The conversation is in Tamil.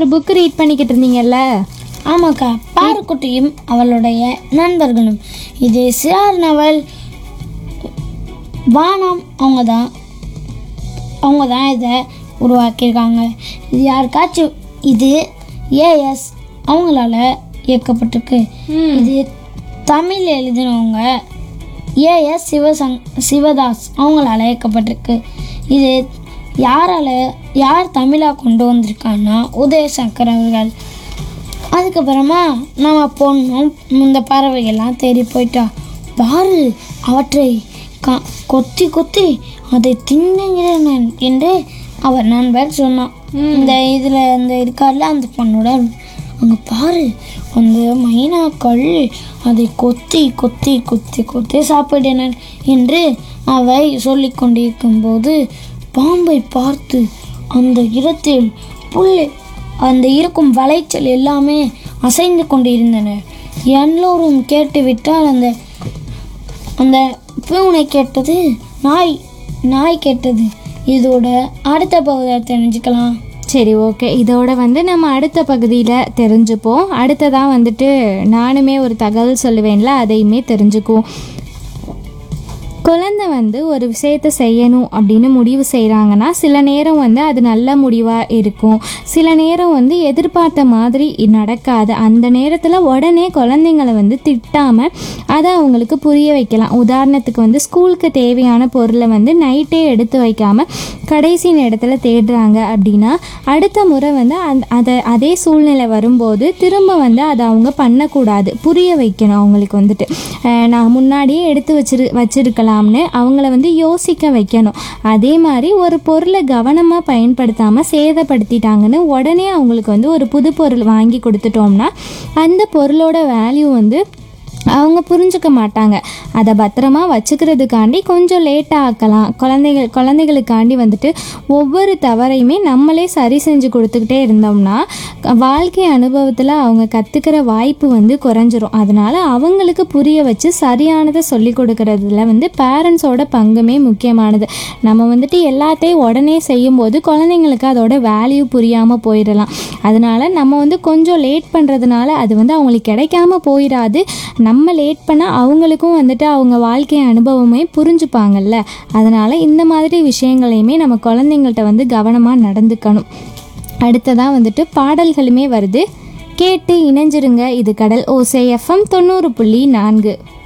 ஒரு புக் ரீட் பண்ணிக்கிட்டு இருந்தீங்கல்ல ஆமாக்கா பாருக்குட்டியும் அவளுடைய நண்பர்களும் இது சிஆர் நவல் வானம் அவங்க தான் அவங்க தான் இதை உருவாக்கியிருக்காங்க இது யாருக்காச்சும் இது ஏஎஸ் அவங்களால இயக்கப்பட்டிருக்கு இது தமிழ் எழுதினவங்க ஏஎஸ் சிவசங் சிவதாஸ் அவங்களால இயக்கப்பட்டிருக்கு இது யாரால யார் தமிழாக கொண்டு வந்திருக்காங்கன்னா உதயசங்கர் அவர்கள் அதுக்கப்புறமா நம்ம பொண்ணும் இந்த பறவைகள்லாம் தேடி போயிட்டா பாரு அவற்றை கா கொத்தி கொத்தி அதை தின்னுகிறேன் என்று அவர் நண்பர் சொன்னான் இந்த இதில் இந்த இருக்கார்ல அந்த பொண்ணோட அங்கே பாரு அந்த மைனாக்கள் அதை கொத்தி கொத்தி கொத்தி கொத்தி சாப்பிட்டனர் என்று அவை சொல்லிக் கொண்டிருக்கும்போது பாம்பை பார்த்து அந்த இடத்தில் புல் அந்த இருக்கும் வளைச்சல் எல்லாமே அசைந்து கொண்டிருந்தனர் எல்லோரும் கேட்டுவிட்டால் அந்த அந்த பூனை கேட்டது நாய் நாய் கேட்டது இதோட அடுத்த பகுதியை தெரிஞ்சுக்கலாம் சரி ஓகே இதோட வந்து நம்ம அடுத்த பகுதியில் தெரிஞ்சுப்போம் அடுத்ததாக வந்துட்டு நானுமே ஒரு தகவல் சொல்லுவேன்ல அதையுமே தெரிஞ்சுக்குவோம் குழந்தை வந்து ஒரு விஷயத்தை செய்யணும் அப்படின்னு முடிவு செய்கிறாங்கன்னா சில நேரம் வந்து அது நல்ல முடிவாக இருக்கும் சில நேரம் வந்து எதிர்பார்த்த மாதிரி நடக்காது அந்த நேரத்தில் உடனே குழந்தைங்களை வந்து திட்டாமல் அதை அவங்களுக்கு புரிய வைக்கலாம் உதாரணத்துக்கு வந்து ஸ்கூலுக்கு தேவையான பொருளை வந்து நைட்டே எடுத்து வைக்காம கடைசி நேரத்தில் தேடுறாங்க அப்படின்னா அடுத்த முறை வந்து அந்த அதை அதே சூழ்நிலை வரும்போது திரும்ப வந்து அதை அவங்க பண்ணக்கூடாது புரிய வைக்கணும் அவங்களுக்கு வந்துட்டு அஹ் நான் முன்னாடியே எடுத்து வச்சிரு வச்சிருக்கலாம்னு அவங்கள வந்து யோசிக்க வைக்கணும் அதே மாதிரி ஒரு பொருளை கவனமாக பயன்படுத்தாமல் சேதப்படுத்திட்டாங்கன்னு உடனே அவங்களுக்கு வந்து ஒரு புது பொருள் வாங்கி கொடுத்துட்டோம்னா அந்த பொருளோட வேல்யூ வந்து அவங்க புரிஞ்சுக்க மாட்டாங்க அதை பத்திரமா வச்சுக்கிறதுக்காண்டி கொஞ்சம் லேட்டாக ஆக்கலாம் குழந்தைகள் குழந்தைகளுக்காண்டி வந்துட்டு ஒவ்வொரு தவறையுமே நம்மளே சரி செஞ்சு கொடுத்துக்கிட்டே இருந்தோம்னா வாழ்க்கை அனுபவத்தில் அவங்க கற்றுக்கிற வாய்ப்பு வந்து குறைஞ்சிரும் அதனால அவங்களுக்கு புரிய வச்சு சரியானதை சொல்லி கொடுக்கறதுல வந்து பேரண்ட்ஸோட பங்குமே முக்கியமானது நம்ம வந்துட்டு எல்லாத்தையும் உடனே செய்யும்போது குழந்தைங்களுக்கு அதோட வேல்யூ புரியாமல் போயிடலாம் அதனால நம்ம வந்து கொஞ்சம் லேட் பண்ணுறதுனால அது வந்து அவங்களுக்கு கிடைக்காம போயிடாது நம்ம லேட் பண்ணால் அவங்களுக்கும் வந்துட்டு அவங்க வாழ்க்கை அனுபவமே புரிஞ்சுப்பாங்கல்ல அதனால் இந்த மாதிரி விஷயங்களையுமே நம்ம குழந்தைங்கள்ட்ட வந்து கவனமாக நடந்துக்கணும் அடுத்ததாக வந்துட்டு பாடல்களுமே வருது கேட்டு இணைஞ்சிருங்க இது கடல் ஓசை எஃப்எம் தொண்ணூறு புள்ளி நான்கு